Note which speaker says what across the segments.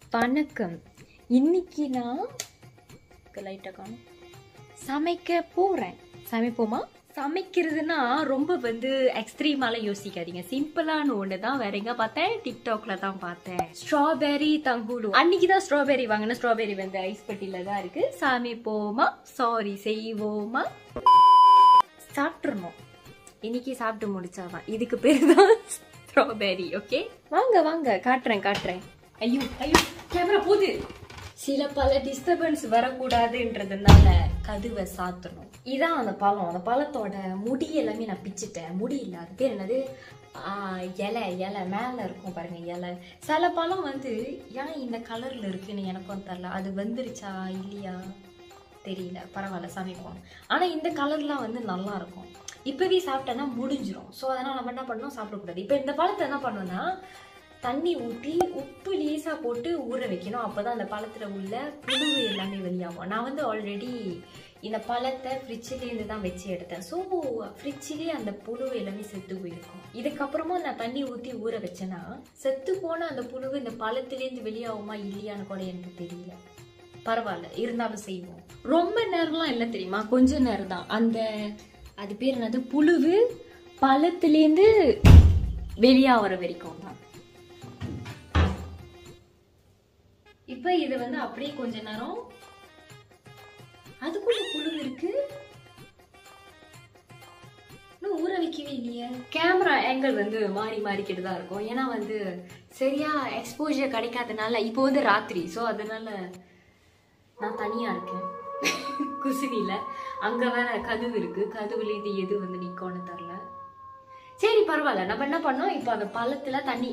Speaker 1: வணக்கம் இன்னைக்கு நான் லைட்டாக காணும் சமைக்க போகிறேன் சமைப்போமா சமைக்கிறதுனா ரொம்ப வந்து எக்ஸ்ட்ரீமாலாம் யோசிக்காதீங்க சிம்பிளான ஒன்று தான் வேற எங்க பார்த்தேன் டிக்டாக்ல தான் பார்த்தேன் ஸ்ட்ராபெரி தங்குடு அன்னைக்கு தான் ஸ்ட்ராபெரி வாங்கின ஸ்ட்ராபெரி வந்து ஐஸ் பெட்டியில தான் இருக்கு சமைப்போமா சாரி செய்வோமா சாப்பிட்றணும் இன்னைக்கு சாப்பிட்டு முடிச்சாதான் இதுக்கு பேர் தான் ஸ்ட்ராபெரி ஓகே வாங்க வாங்க காட்டுறேன் காட்டுறேன் ஐயோ ஐயோ கேமரா போகுது சில பல டிஸ்டர்பன்ஸ் வரக்கூடாதுன்றதுனால கதுவை சாத்தணும் இதான் அந்த பழம் அந்த பழத்தோட முடி எல்லாமே நான் பிச்சிட்டேன் முடி இல்ல அது பேர் என்னது ஆஹ், இலை இலை மேல இருக்கும் பாருங்க இலை சில பழம் வந்து ஏன் இந்த கலர்ல இருக்குன்னு எனக்கும் தெரியல அது வந்துருச்சா இல்லையா தெரியல பரவாயில்ல சமைப்போம் ஆனா இந்த கலர்லாம் வந்து நல்லா இருக்கும் இப்பவே சாப்பிட்டேன்னா முடிஞ்சிரும் ஸோ அதனால நம்ம என்ன பண்ணோம் சாப்பிடக்கூடாது இப்போ இந்த பழத்தை என்ன பண்ணோம்னா தண்ணி ஊற்றி உப்பு லேசா போட்டு ஊற வைக்கணும் அப்பதான் அந்த பழத்துல உள்ள புழுவு எல்லாமே வெளியாகும் நான் வந்து ஆல்ரெடி இந்த பழத்தை ஃப்ரிட்ஜிலேருந்து தான் வச்சு எடுத்தேன் ஸோ ஃப்ரிட்ஜிலே அந்த புழுவு எல்லாமே செத்து போயிருக்கும் இதுக்கப்புறமா நான் தண்ணி ஊற்றி ஊற வச்சேன்னா செத்து போன அந்த புழுவு இந்த பழத்துலேருந்து வெளியாகுமா இல்லையான்னு கூட எனக்கு தெரியல பரவாயில்ல இருந்தாலும் செய்வோம் ரொம்ப நேரம்லாம் இல்லை தெரியுமா கொஞ்ச நேரம் தான் அந்த அது பேர் என்னது புழுவு பழத்துலேருந்து வெளியாகிற வரைக்கும் தான் இப்போ இது வந்து அப்படியே கொஞ்ச நேரம் அதுக்குள்ள புழு இருக்கு இன்னும் ஊற வைக்கவே இல்லையே கேமரா ஆங்கிள் வந்து மாறி மாறிக்கிட்டு தான் இருக்கும் ஏன்னா வந்து சரியா எக்ஸ்போஜர் கிடைக்காதனால இப்போ வந்து ராத்திரி ஸோ அதனால நான் தனியா இருக்கேன் குசினில அங்க வேற கதவு இருக்கு கதவுல இது எது வந்து நிக்கோன்னு தெரில சரி பரவாயில்ல நம்ம என்ன பண்ணோம் இப்போ அந்த பழத்துல தண்ணி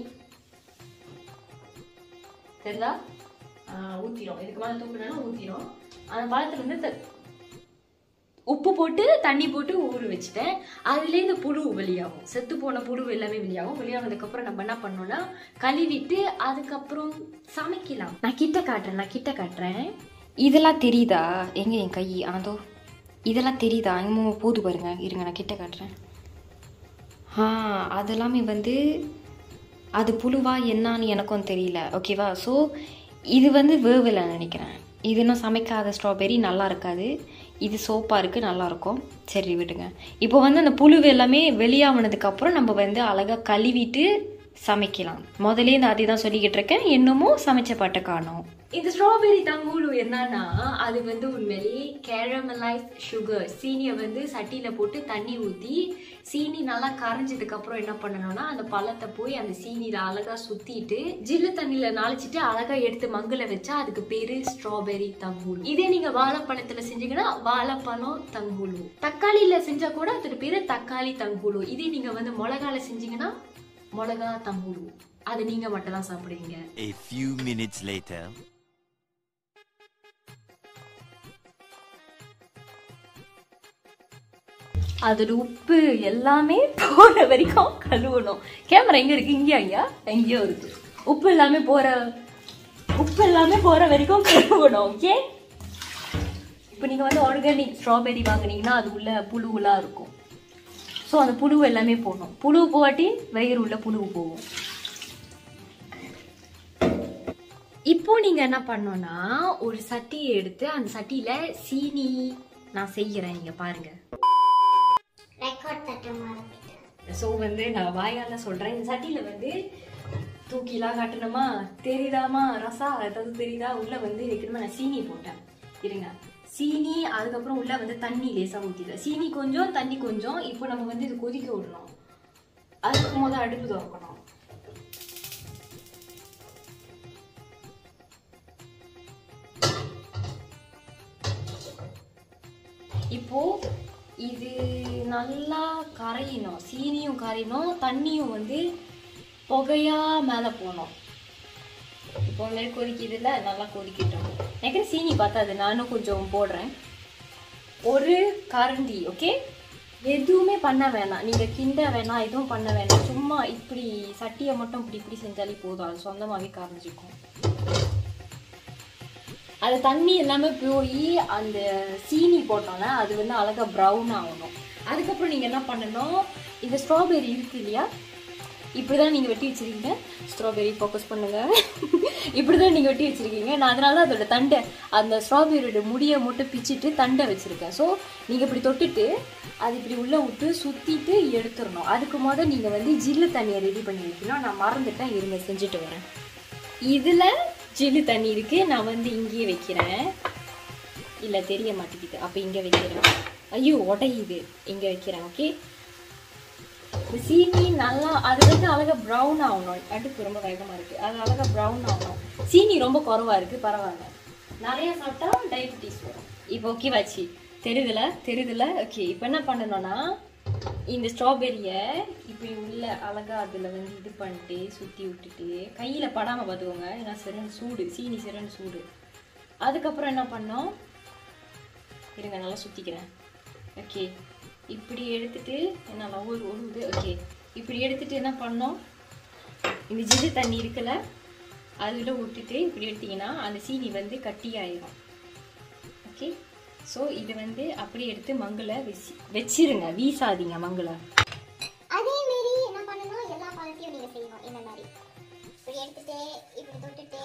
Speaker 1: தெரியுதா ஆஹ் ஊத்திரும் இதுக்கு மேல தூக்குனா ஊத்திரும் அந்த பழத்துல இருந்து த- உப்பு போட்டு தண்ணி போட்டு ஊற வச்சுட்டேன் அதுலேருந்து புழு வெளியாகும் செத்து போன புழு எல்லாமே வெளியாகும் வெளியானதுக்கு அப்புறம் நம்ம என்ன பண்ணோம்னா கழுவிட்டு அதுக்கப்புறம் சமைக்கலாம் நான் கிட்ட காட்டுறேன் நான் கிட்ட காட்டுறேன் இதெல்லாம் தெரியுதா எங்க என் கை அதோ இதெல்லாம் தெரியுதா எங்க போது பாருங்க இருங்க நான் கிட்ட காட்டுறேன் ஆ அதெல்லாமே வந்து அது புழுவா என்னன்னு எனக்கும் தெரியல ஓகேவா ஸோ இது வந்து வேவலை நினைக்கிறேன் இது இன்னும் சமைக்காத ஸ்ட்ராபெரி நல்லா இருக்காது இது சோப்பாக இருக்குது நல்லா இருக்கும் சரி விடுங்க இப்போ வந்து அந்த புழுவு எல்லாமே வெளியாகினதுக்கு அப்புறம் நம்ம வந்து அழகாக கழுவிட்டு சமைக்கலாம் முதலே இந்த அதே தான் சொல்லிக்கிட்டு இருக்கேன் இன்னமும் சமைச்ச பாட்டை காணோம் இந்த ஸ்ட்ராபெரி தங்கூழு என்னன்னா அது வந்து உண்மையிலேயே கேரமலைஸ் சுகர் சீனியை வந்து சட்டியில போட்டு தண்ணி ஊற்றி சீனி நல்லா கரைஞ்சதுக்கு அப்புறம் என்ன பண்ணணும்னா அந்த பழத்தை போய் அந்த சீனியில அழகா சுத்திட்டு ஜில்லு தண்ணியில நாளைச்சிட்டு அழகா எடுத்து மங்குல வச்சா அதுக்கு பேரு ஸ்ட்ராபெரி தங்கூழு இதே நீங்க வாழைப்பழத்துல செஞ்சீங்கன்னா வாழைப்பழம் தங்கூழு தக்காளியில செஞ்சா கூட அதோட பேரு தக்காளி தங்கூழு இதே நீங்க வந்து மிளகால செஞ்சீங்கன்னா மிளகா தங்கூழு அது நீங்க மட்டும் தான் சாப்பிடுவீங்க
Speaker 2: A few minutes later.
Speaker 1: அதோட உப்பு எல்லாமே போற வரைக்கும் கழுவணும் கேமரா எங்க இருக்கு இங்கேயா ஐயா எங்கேயோ இருக்கு உப்பு எல்லாமே போற உப்பு எல்லாமே போற வரைக்கும் கழுவணும் ஓகே இப்போ நீங்க வந்து ஆர்கானிக் ஸ்ட்ராபெரி வாங்குனீங்கன்னா அது உள்ள புழுவெல்லாம் இருக்கும் ஸோ அந்த புழு எல்லாமே போகணும் புழு போகாட்டி வயிறு உள்ள புழு போகும் இப்போ நீங்க என்ன பண்ணணும்னா ஒரு சட்டியை எடுத்து அந்த சட்டியில சீனி நான் செய்யறேன் நீங்க பாருங்க
Speaker 3: ரெக்கார்ட் தட்ட மறந்துட்டேன்
Speaker 1: ஸோ வந்து நான் வாயால சொல்றேன் இந்த சட்டியில வந்து தூக்கிலாம் காட்டணுமா தெரியுதாமா ரசா ஏதாவது தெரியுதா உள்ள வந்து வைக்கணுமா நான் சீனி போட்டேன் இருங்க சீனி அதுக்கப்புறம் உள்ள வந்து தண்ணி லேசா ஊற்றிடுவேன் சீனி கொஞ்சம் தண்ணி கொஞ்சம் இப்போ நம்ம வந்து இது கொதிக்க விடணும் அதுக்கு முதல் அடுப்பு திறக்கணும் இப்போ இது நல்லா கரையணும் சீனியும் கரையணும் தண்ணியும் வந்து புகையா மேலே போகணும் இப்போ மாதிரி கொதிக்குதுல்ல நல்லா கொதிக்கட்டும் எனக்கு சீனி பார்த்தாது நானும் கொஞ்சம் போடுறேன் ஒரு கரண்டி ஓகே எதுவுமே பண்ண வேணாம் நீங்கள் கிண்ட வேணாம் எதுவும் பண்ண வேணாம் சும்மா இப்படி சட்டியை மட்டும் இப்படி இப்படி செஞ்சாலே போதும் அது சொந்தமாகவே கரைஞ்சிக்கும் அது தண்ணி எல்லாமே போய் அந்த சீனி போட்டோம்னா அது வந்து அழகா ப்ரௌன் ஆகணும் அதுக்கப்புறம் நீங்க என்ன பண்ணணும் இந்த ஸ்ட்ராபெரி இருக்கு இல்லையா இப்படிதான் நீங்க வெட்டி வச்சிருக்கீங்க ஸ்ட்ராபெரி ஃபோக்கஸ் பண்ணுங்க இப்படிதான் நீங்க வெட்டி வச்சிருக்கீங்க நான் அதனால அதோட தண்டை அந்த ஸ்ட்ராபெரியோட முடியை மட்டும் பிச்சிட்டு தண்டை வச்சிருக்கேன் ஸோ நீங்க இப்படி தொட்டுட்டு அது இப்படி உள்ள விட்டு சுத்திட்டு எடுத்துடணும் அதுக்கு முத நீங்க வந்து ஜில்லு தண்ணியை ரெடி பண்ணி வைக்கணும் நான் மறந்துட்டேன் இருங்க செஞ்சுட்டு வரேன் இதுல ஜில்லு தண்ணி இருக்கு நான் வந்து இங்கேயே வைக்கிறேன் இல்ல தெரிய மாட்டேங்குது அப்ப இங்க வைக்கிறேன் ஐயோ உடையுது இங்க வைக்கிறேன் ஓகே இந்த சீனி நல்லா அது வந்து அழகா ப்ரௌன் ஆகணும் அடுப்பு ரொம்ப வேகமா இருக்கு அது அழகா ப்ரௌன் ஆகணும் சீனி ரொம்ப குறவா இருக்கு பரவாயில்ல நிறைய சாப்பிட்டா டயபிட்டிஸ் வரும் இப்போ ஓகே வாச்சி தெரியுதுல தெரியுதுல ஓகே இப்போ என்ன பண்ணணும்னா இந்த ஸ்ட்ராபெரியை இப்படி உள்ள அழகா அதுல வந்து இது பண்ணிட்டு சுத்தி விட்டுட்டு கையில படாம பார்த்துக்கோங்க ஏன்னா சரியான சூடு சீனி சரியான சூடு அதுக்கப்புறம் என்ன பண்ணோம் இருங்க நல்லா சுத்திக்கிறேன் ஓகே இப்படி எடுத்துட்டு என்னால் ஒரு ஒரு ஓகே இப்படி எடுத்துட்டு என்ன பண்ணோம் இந்த ஜில்லு தண்ணி இருக்குல்ல அதில் விட்டுட்டு இப்படி எடுத்தீங்கன்னா அந்த சீனி வந்து கட்டி ஆயிரும் ஓகே ஸோ இதை வந்து அப்படியே எடுத்து மங்களை வச்சு வச்சிருங்க வீசாதீங்க மங்களை
Speaker 3: அதே மாரி என்ன பண்ணணும் எல்லா பழத்தையும் நீங்க செய்யணும் இந்த மாதிரி இப்படி எடுத்துட்டு இப்படி தொட்டுட்டு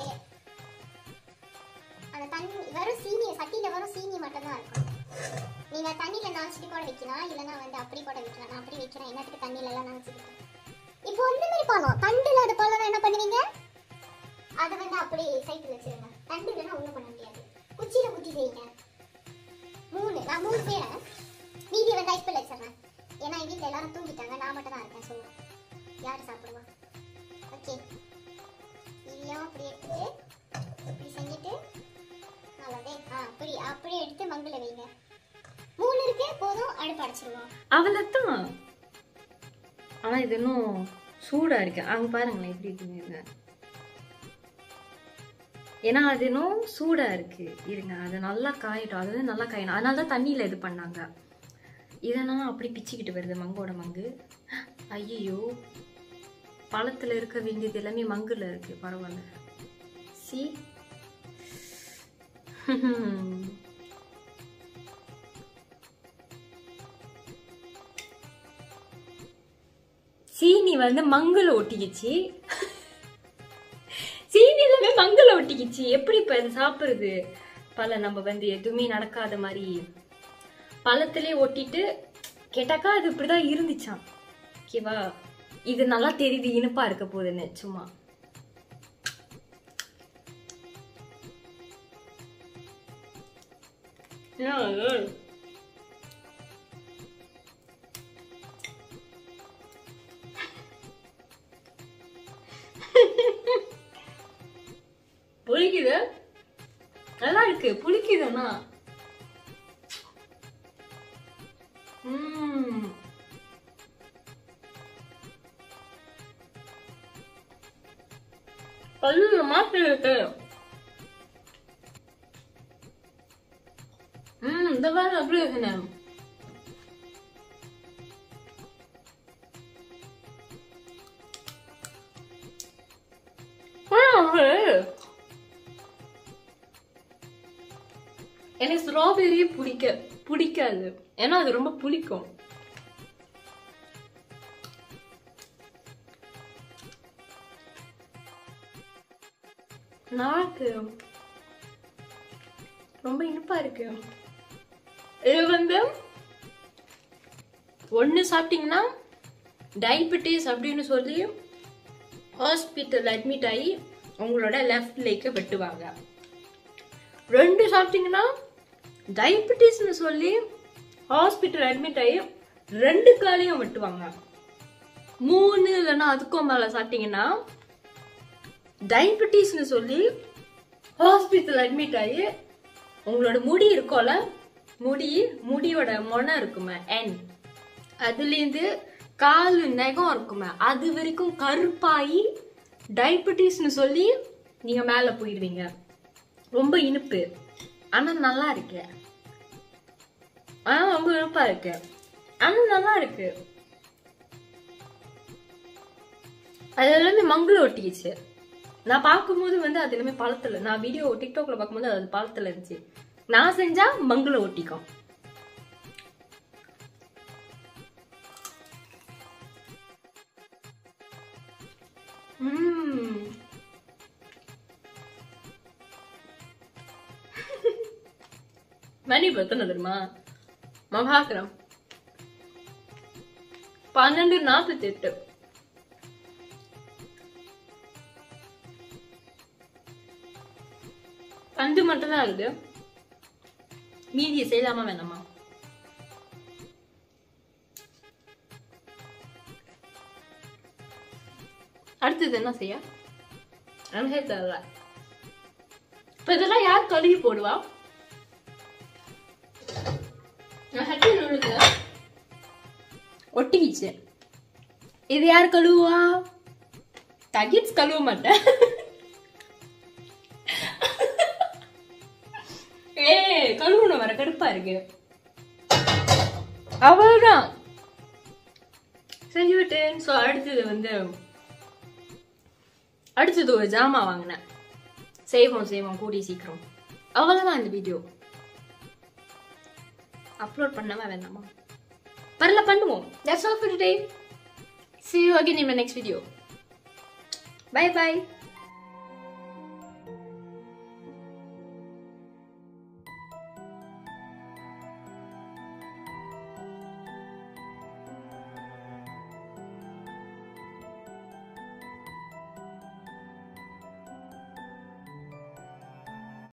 Speaker 3: அந்த தண்ணி வெறும் சீனி சட்டியில வெறும் சீனி மட்டும் தான் இருக்கும் நீங்க தண்ணியில நினைச்சிட்டு கூட வைக்கலாம் இல்லைன்னா வந்து அப்படி கூட வைக்கலாம் நான் அப்படி வைக்கிறேன் என்னத்துக்கு தண்ணியில எல்லாம் நினைச்சிட்டு இப்போ இந்த மாதிரி பழம் தண்டு இல்லாத பழம் என்ன பண்ணுவீங்க அதை வந்து அப்படி சைக்கிள் வச்சிருங்க தண்டு இல்லைன்னா ஒன்றும் பண்ண முடியாது குச்சியில குத்தி செய்யுங்க மூணு நான் மூணு செய்யறேன் மீதி வந்து ஐப்பில் வச்சிடுறேன் ஏன்னா என் வீட்டில் எல்லாரும் தூங்கிட்டாங்க நான் மட்டும் தான் இருக்கேன் சொல்லுவேன் யார் சாப்பிடுவா ஓகே இதையும் அப்படி எடுத்துட்டு இப்படி செஞ்சுட்டு நல்லதே ஆ அப்படி அப்படியே எடுத்து மங்கள வைங்க மூணு இருக்கு போதும் அடுப்பு அடைச்சிருவோம்
Speaker 1: அவ்வளோதான் ஆனால் இது இன்னும் சூடாக இருக்கு அங்கே பாருங்களேன் எப்படி இருக்குங்க ஏன்னா அது இன்னும் சூடாக இருக்கு இருங்க அது நல்லா காயட்டும் அது வந்து நல்லா காயணும் அதனால தான் தண்ணியில் இது பண்ணாங்க இதனால் அப்படி பிச்சுக்கிட்டு வருது மங்கோட மங்கு ஐயோ பழத்தில் இருக்க வேண்டியது எல்லாமே மங்குல இருக்கு பரவாயில்ல சி சீனி வந்து மங்குல ஒட்டிக்கிச்சு சீனி எல்லாமே மங்குல ஒட்டிக்கிச்சு எப்படி இப்ப இது சாப்பிடுறது பல நம்ம வந்து எதுவுமே நடக்காத மாதிரி பழத்திலே ஒட்டிட்டு கேட்டாக்கா அது இப்படிதான் இருந்துச்சாம் ஓகேவா இது நல்லா தெரியுது இனிப்பா இருக்க போகுதுன்னு சும்மா புளிக்குது நல்லா இருக்கு புளிக்குதுண்ணா ம் பல்லு மாற்றி இருக்கு ம் இந்த வேற அப்படி இருக்குண்ணே எனக்கு ஸ்ட்ராபெரியே பிடிக்க பிடிக்காது ஏன்னா அது ரொம்ப புளிக்கும் நாக்கு ரொம்ப இனிப்பா இருக்கு இது வந்து ஒன்று சாப்பிட்டீங்கன்னா டயபிட்டிஸ் அப்படின்னு சொல்லி ஹாஸ்பிட்டல் அட்மிட் ஆகி உங்களோட லெஃப்ட் லேக்கை வெட்டுவாங்க ரெண்டு சாப்பிட்டீங்கன்னா டயபிட்டிஸ்னு சொல்லி ஹாஸ்பிட்டல் அட்மிட் ஆகி ரெண்டு காலையும் வெட்டுவாங்க மூணு இல்லைன்னா அதுக்கும் மேலே சாப்பிட்டீங்கன்னா டயபிட்டிஸ்னு சொல்லி ஹாஸ்பிட்டல் அட்மிட் ஆகி உங்களோட முடி இருக்கும்ல முடி முடியோட மொனை இருக்குமே என் அதுலேருந்து கால் நகம் இருக்குமே அது வரைக்கும் கருப்பாகி டயபிட்டிஸ்னு சொல்லி நீங்கள் மேலே போயிடுவீங்க ரொம்ப இனிப்பு ஆனால் நல்லா இருக்கு ஆனால் ரொம்ப இனிப்பா இருக்கு ஆனால் நல்லா இருக்கு அது எல்லாமே மங்கள ஒட்டிக்கிச்சு நான் பார்க்கும்போது வந்து அது எல்லாமே பழத்துல நான் வீடியோ டிக்டாக்ல பார்க்கும்போது அது பழத்துல இருந்துச்சு நான் செஞ்சா மங்கள ஒட்டிக்கும் ம்ம். மணி இப்ப எத்தனை தெரியுமா மகாக்கிரம் பன்னெண்டு நாற்பத்தி எட்டு அஞ்சு மட்டும் தான் இருக்கு மீதியை செய்யலாமா வேணாமா அடுத்தது என்ன செய்ய எனக்கே தெரியல இப்ப இதெல்லாம் யார் கழுவி போடுவா நான் ஹட்டி நுழுது ஒட்டிக்கிச்சு இது யார் கழுவுவா தகிட்ஸ் கழுவ மாட்டேன் ஏ கழுவணும் வர கடுப்பா இருக்கு அவ்வளவுதான் செஞ்சு விட்டேன் ஸோ அடுத்தது வந்து அடுத்தது ஒரு ஜாமா வாங்கினேன் செய்வோம் செய்வோம் கூடி சீக்கிரம் அவ்வளவுதான் இந்த வீடியோ அப்லோட் பண்ணாம வேண்டாமா பரல பண்ணுவோம் that's all for today see you again in my next video bye bye